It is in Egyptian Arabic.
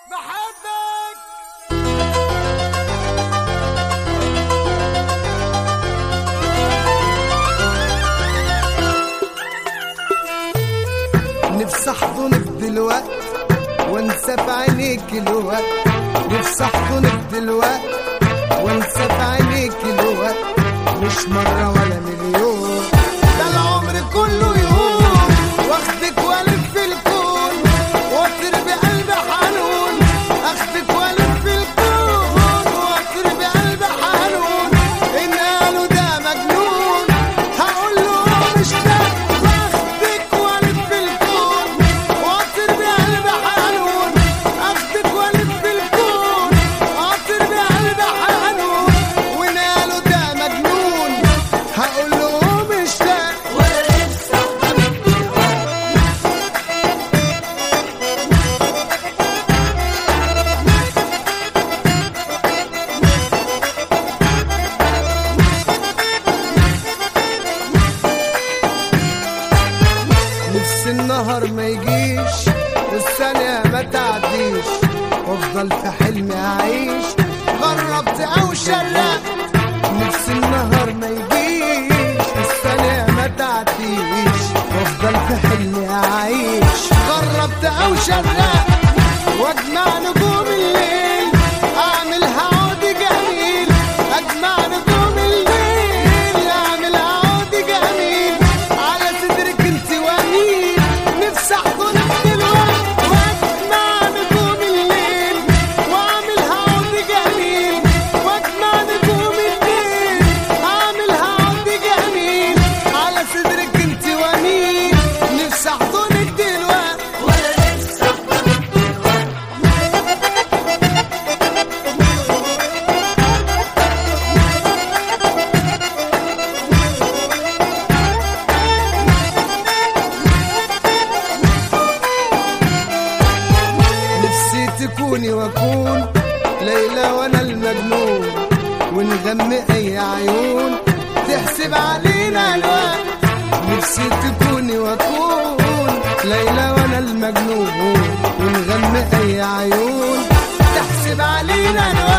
بحبك نفسي احضنك دلوقت وانسى في عينيك الوقت نفسي احضنك دلوقت وانسى في عينيك الوقت مش مرة ولا مليون ده العمر كله يهون واخدك والف في الكون واطير بقلب حنون اخدك والف في الكون واطير بقلب حنون ان قالوا ده مجنون هقول له مش ده واخدك والف في الكون واطير بقلب حنون اخدك والف في الكون واطير بقلب حنون وان قالوا ده مجنون هقول له مش ده نفس النهار ما يجيش والثانية ما تعديش وافضل في حلمي اعيش غربت او شرقت نفس النهار ما يجيش والثانية ما تعديش وافضل في حلمي اعيش غربت او شرقت واجمع نجوم الليل اعملها عود جميل اجمع نجوم الليل اعملها عود جميل على صدرك انت ومين نفسي احضنك دلوقتي واجمع نجوم الليل واعملها عود جميل واجمع نجوم الليل اعملها عود جميل على صدرك انت ومين نفسي احضنك دلوقتي نفسي تكوني واكون ليلى وانا المجنون ونغمي اي عيون تحسب علينا الوقت نفسي تكوني واكون ليلى وانا المجنون ونغمي اي عيون تحسب علينا الوقت